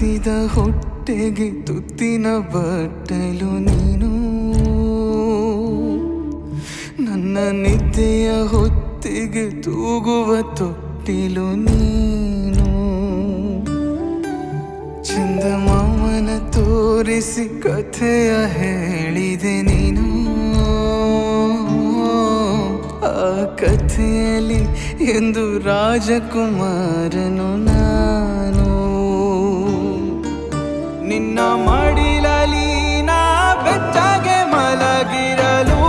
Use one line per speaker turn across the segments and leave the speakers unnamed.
ಹಸಿದ ಹೊಟ್ಟೆಗೆ ತುತ್ತಿನ ಬಟ್ಟಲು ನೀನು ನನ್ನ ನಿದ್ದೆಯ ಹೊತ್ತಿಗೆ ತೂಗುವ ತೊಟ್ಟಿಲು ನೀನು ಚಂದಮಾಮನ ತೋರಿಸಿ ಕಥೆಯ ಹೇಳಿದೆ ನೀನು ಆ ಕಥೆಯಲ್ಲಿ ಎಂದು ರಾಜಕುಮಾರನು ನಾನು ನಿನ್ನ ಮಡಿಲಲಿ ನಾ ಬೆಚ್ಚಗೆ ಮಲಗಿರಲು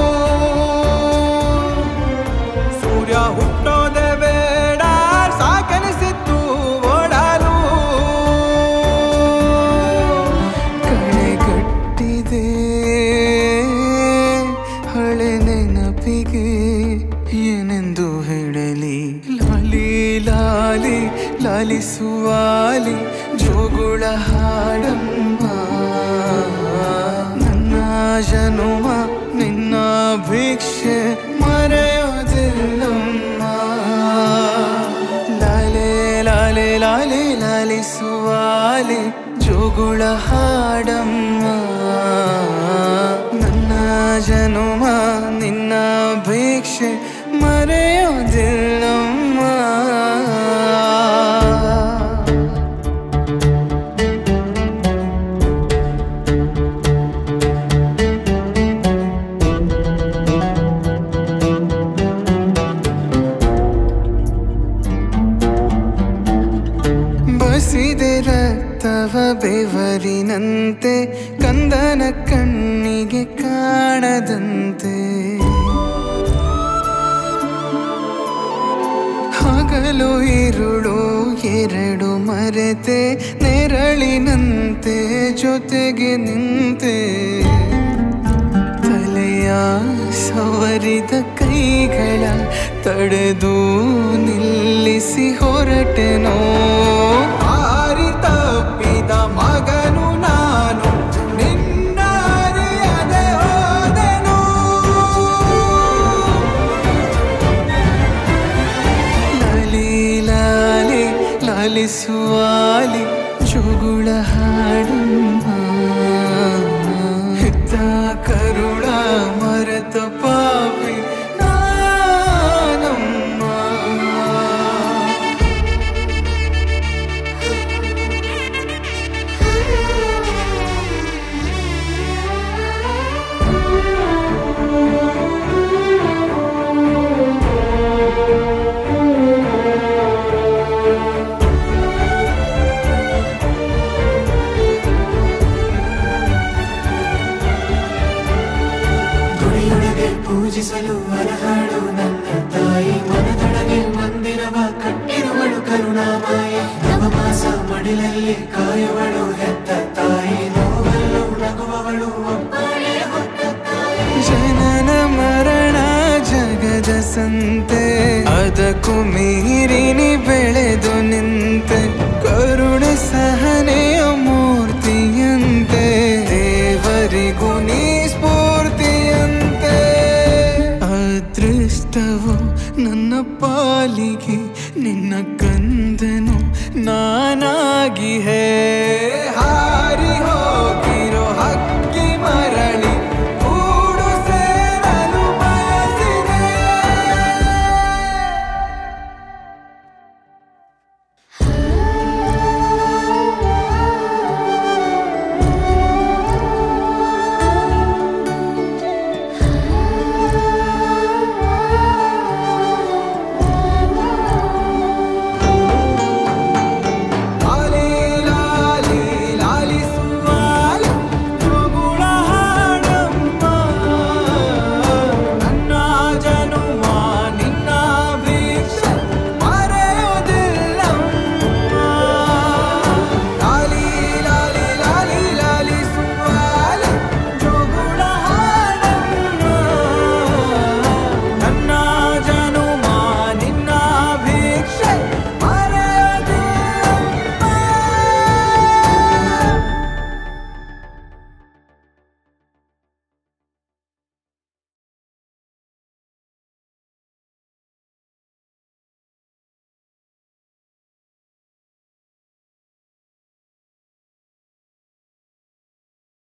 ಸೂರ್ಯ ಹುಟ್ಟೋದೆ ಬೇಡ ಸಾಕನಿಸಿತ್ತು ಓಡಲು ಕಳೆಗಟ್ಟಿದೆ ಹಳೆ ನೆನಪಿಗೆ ಏನೆಂದು ಹೇಳಲಿ ಲಾಲಿ ಲಾಲಿ ಲಾಲಿಸುವಾಲಿ ಜೋಗುಳ ಹಾಡಮ್ಮ ನನ್ನ ಜನುಮ ನಿನ್ನ ಭಿಕ್ಷೆ ಮರೆಯೋದಿಲ್ಲಮ್ಮ ಲಾಲೆ ಲಾಲೆ ಲಾಲೆ ಲಾಲಿಸುವಾಲಿ ಜೋಗುಳ ಹಾಡಮ್ಮ ನನ್ನ ಜನುಮ ನಿನ್ನ ಭಿಕ್ಷೆ ಮರೆಯೋದಿಲ್ಲಮ್ಮ ಬಸಿದೆ ರಕ್ತವ ಬೆವರಿನಂತೆ ಕಂದನ ಕಣ್ಣಿಗೆ ಕಾಣದಂತೆ ಹಗಲು ಇರುಳು ಎರಡು ಮರೆತೆ ನೆರಳಿನಂತೆ ಜೊತೆಗೆ ನಿಂತೆ ತಲೆಯ ಸವರಿದ ಕೈಗಳ ತಡೆದು ನಿಲ್ಲಿಸಿ ಹೊರಟೆನೋ ಆರಿ ತಪ್ಪಿದ ಮಗನು ನಾನು ನಿನ್ನ ಅರಿಯದೆ ಹೋದೆನು ಲಾಲಿ ಲಾಲಿ ಲಾಲಿಸುವಾಲಿ ಜೋಗುಳ ಹಾಡಮ್ಮ ಹೆತ್ತ ಕರುಳ ಮರೆತ ಪಾಪಿ ನಾನಮ್ಮ
ಗುಡಿಯೊಳಗೆ ಪೂಜಿಸಲು ಅರಹಾಡು ನನ್ನ ತಾಯಿ ಮನದೊಳಗೆ ಮಂದಿರವ ಕಟ್ಟಿರುವಳು ಕರುಣಾಮಾಯಿ ನವಮಾಸ ಮಡಿಲಲ್ಲಿ ಕಾಯುವಳು ಹೆತ್ತ ತಾಯಿ ನೋವಲ್ಲೂ ನಗುವವಳು ಒಬ್ಬಳೇ ಹೊತ್ತ ತಾಯಿ
ಜನನ ಮರಣ ಜಗದ ಸಂತೆ ಅದಕ್ಕೂ ಮೀರಿನಿ ಬೆಳೆದು ನಿಂತೆ ಕರುಣೆ ಸಹನೆಯ ಮೂರ್ತಿಯಂತೆ ದೇವರಿಗೂ ನೀ ಸ್ಫೂರ್ತಿಯಂತೆ ಅದೃಷ್ಟವು ನನ್ನ ಪಾಲಿಗೆ ನಿನ್ನ ಕಂದನು ನಾನಾಗಿ ಹೇ